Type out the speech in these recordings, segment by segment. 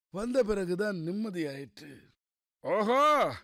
வந்த பிறகுதான் நிம்மதியாயிற்று ஓஹோ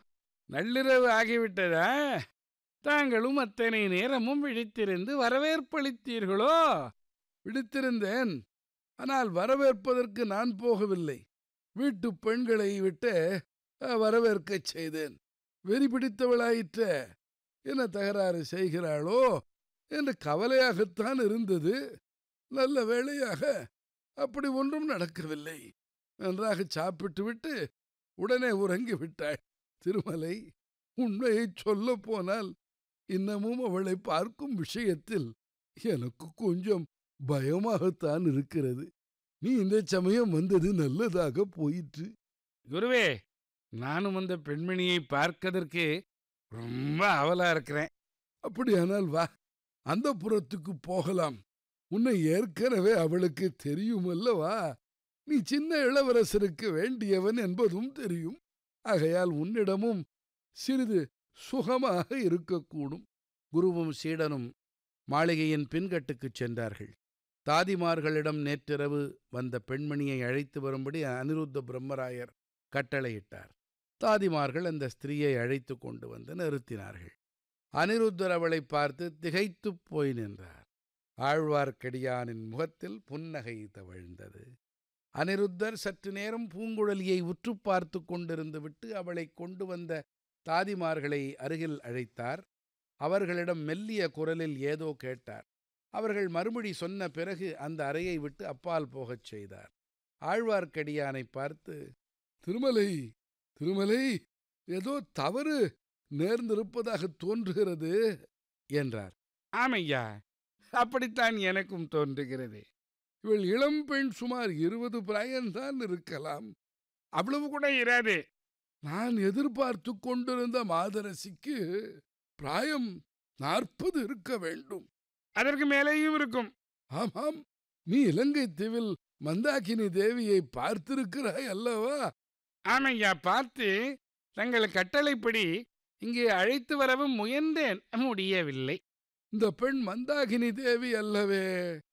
நள்ளிரவு ஆகிவிட்டதா தாங்களும் அத்தனை நேரமும் விழித்திருந்து வரவேற்பளித்தீர்களோ விடுத்திருந்தேன் ஆனால் வரவேற்பதற்கு நான் போகவில்லை வீட்டு பெண்களை விட்டு அஹ், வரவேற்கச் செய்தேன் வெறி பிடித்தவளாயிற்ற என்ன தகராறு செய்கிறாளோ என்று கவலையாகத்தான் இருந்தது நல்ல வேளையாக அப்படி ஒன்றும் நடக்கவில்லை நன்றாக சாப்பிட்டு விட்டு உடனே உறங்கி விட்டாள் திருமலை உண்மையை சொல்லப் போனால் இன்னமும் அவளை பார்க்கும் விஷயத்தில் எனக்கு கொஞ்சம் பயமாகத்தான் இருக்கிறது நீ இந்த சமயம் வந்தது நல்லதாக போயிற்று குருவே நானும் அந்த பெண்மணியை பார்க்கதற்கு ரொம்ப அவலா இருக்கிறேன் அப்படியானால் வா அந்த புறத்துக்கு போகலாம் உன்னை ஏற்கனவே அவளுக்கு தெரியும் அல்லவா நீ சின்ன இளவரசருக்கு வேண்டியவன் என்பதும் தெரியும் ஆகையால் உன்னிடமும் சிறிது சுகமாக இருக்கக்கூடும் குருவும் சீடனும் மாளிகையின் பின்கட்டுக்குச் சென்றார்கள் தாதிமார்களிடம் நேற்றிரவு வந்த பெண்மணியை அழைத்து வரும்படி அனிருத்த பிரம்மராயர் கட்டளையிட்டார் தாதிமார்கள் அந்த ஸ்திரீயை அழைத்து கொண்டு வந்து நிறுத்தினார்கள் அனிருத்தர் அவளை பார்த்து திகைத்துப் போய் நின்றார் ஆழ்வார்க்கடியானின் முகத்தில் புன்னகை தவழ்ந்தது அனிருத்தர் சற்று நேரம் பூங்குழலியை உற்று பார்த்து கொண்டிருந்து விட்டு அவளை கொண்டு வந்த தாதிமார்களை அருகில் அழைத்தார் அவர்களிடம் மெல்லிய குரலில் ஏதோ கேட்டார் அவர்கள் மறுமொழி சொன்ன பிறகு அந்த அறையை விட்டு அப்பால் போகச் செய்தார் ஆழ்வார்க்கடியானை பார்த்து திருமலை திருமலை ஏதோ தவறு நேர்ந்திருப்பதாக தோன்றுகிறது என்றார் ஆமையா அப்படித்தான் எனக்கும் தோன்றுகிறது இவள் இளம் பெண் சுமார் இருபது பிராயம்தான் இருக்கலாம் அவ்வளவு கூட இராது நான் எதிர்பார்த்து கொண்டிருந்த மாதரசிக்கு பிராயம் நாற்பது இருக்க வேண்டும் அதற்கு மேலேயும் இருக்கும் ஆமாம் நீ இலங்கை தீவில் மந்தாகினி தேவியை பார்த்திருக்கிறாய் அல்லவா ஆமையா பார்த்து தங்கள் கட்டளைப்படி இங்கு அழைத்து வரவும் முயன்றேன் முடியவில்லை இந்த பெண் மந்தாகினி தேவி அல்லவே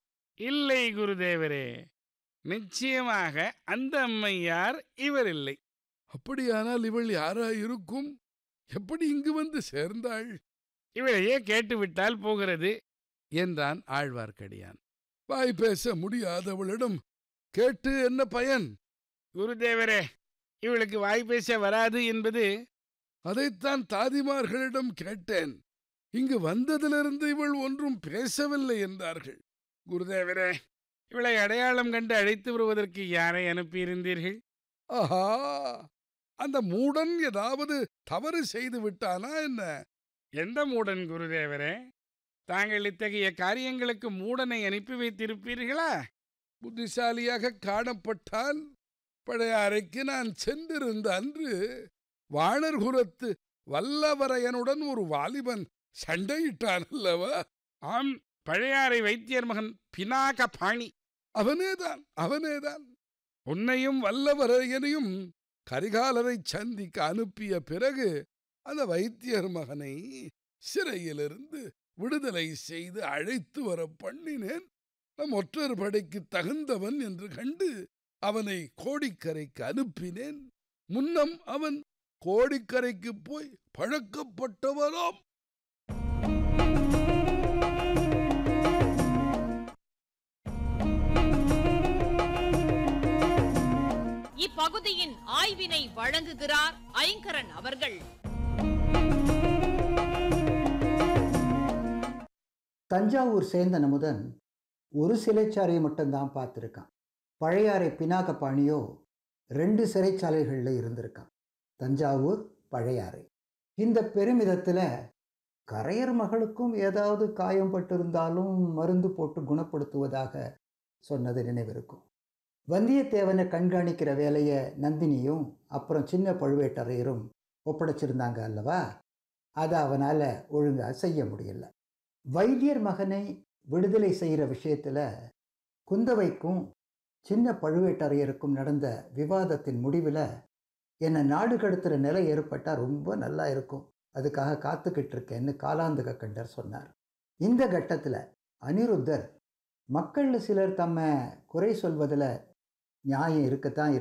இல்லை குருதேவரே நிச்சயமாக அந்த அம்மையார் இவர் இல்லை அப்படியானால் இவள் யாராயிருக்கும் எப்படி இங்கு வந்து சேர்ந்தாள் இவளையே கேட்டுவிட்டால் போகிறது என்றான் ஆழ்வார்க்கடியான் வாய் பேச முடியாதவளிடம் கேட்டு என்ன பயன் குருதேவரே இவளுக்கு வாய் பேச வராது என்பது அதைத்தான் தாதிமார்களிடம் கேட்டேன் இங்கு வந்ததிலிருந்து இவள் ஒன்றும் பேசவில்லை என்றார்கள் குருதேவரே இவளை அடையாளம் கண்டு அழைத்து வருவதற்கு யாரை அனுப்பியிருந்தீர்கள் ஆஹா அந்த மூடன் ஏதாவது தவறு செய்து விட்டானா என்ன எந்த மூடன் குருதேவரே தாங்கள் இத்தகைய காரியங்களுக்கு மூடனை அனுப்பி வைத்திருப்பீர்களா புத்திசாலியாக காணப்பட்டால் பழைய அறைக்கு நான் சென்றிருந்த அன்று வாணர்குலத்து வல்லவரையனுடன் ஒரு வாலிபன் சண்டையிட்டான் அல்லவா ஆம் பழையாறை வைத்தியர் மகன் பினாக பாணி அவனேதான் அவனேதான் உன்னையும் வல்லவரையனையும் கரிகாலரை சந்திக்க அனுப்பிய பிறகு அந்த வைத்தியர் மகனை சிறையிலிருந்து விடுதலை செய்து அழைத்து வர பண்ணினேன் நம் ஒற்றர் படைக்கு தகுந்தவன் என்று கண்டு அவனை கோடிக்கரைக்கு அனுப்பினேன் முன்னம் அவன் கோடிக்கரைக்கு போய் பழக்கப்பட்டவராம் இப்பகுதியின் ஆய்வினை வழங்குகிறார் ஐங்கரன் அவர்கள் தஞ்சாவூர் சேர்ந்த நமுதன் ஒரு சிறைச்சாலையை மட்டும்தான் பார்த்துருக்கான் பழையாறை பினாகபாணியோ ரெண்டு சிறைச்சாலைகளில் இருந்திருக்கான் தஞ்சாவூர் பழையாறை இந்த பெருமிதத்தில் கரையர் மகளுக்கும் ஏதாவது காயம் பட்டிருந்தாலும் மருந்து போட்டு குணப்படுத்துவதாக சொன்னது நினைவிருக்கும் வந்தியத்தேவனை கண்காணிக்கிற வேலையை நந்தினியும் அப்புறம் சின்ன பழுவேட்டரையரும் ஒப்படைச்சிருந்தாங்க அல்லவா அதை அவனால் ஒழுங்காக செய்ய முடியல வைத்தியர் மகனை விடுதலை செய்கிற விஷயத்தில் குந்தவைக்கும் சின்ன பழுவேட்டரையருக்கும் நடந்த விவாதத்தின் முடிவில் என்னை நாடு கடத்துகிற நிலை ஏற்பட்டால் ரொம்ப நல்லா இருக்கும் அதுக்காக காத்துக்கிட்டு இருக்கேன்னு காலாந்தக கண்டர் சொன்னார் இந்த கட்டத்தில் அனிருத்தர் மக்களில் சிலர் தம்மை குறை சொல்வதில் நியாயம் இருக்கத்தான்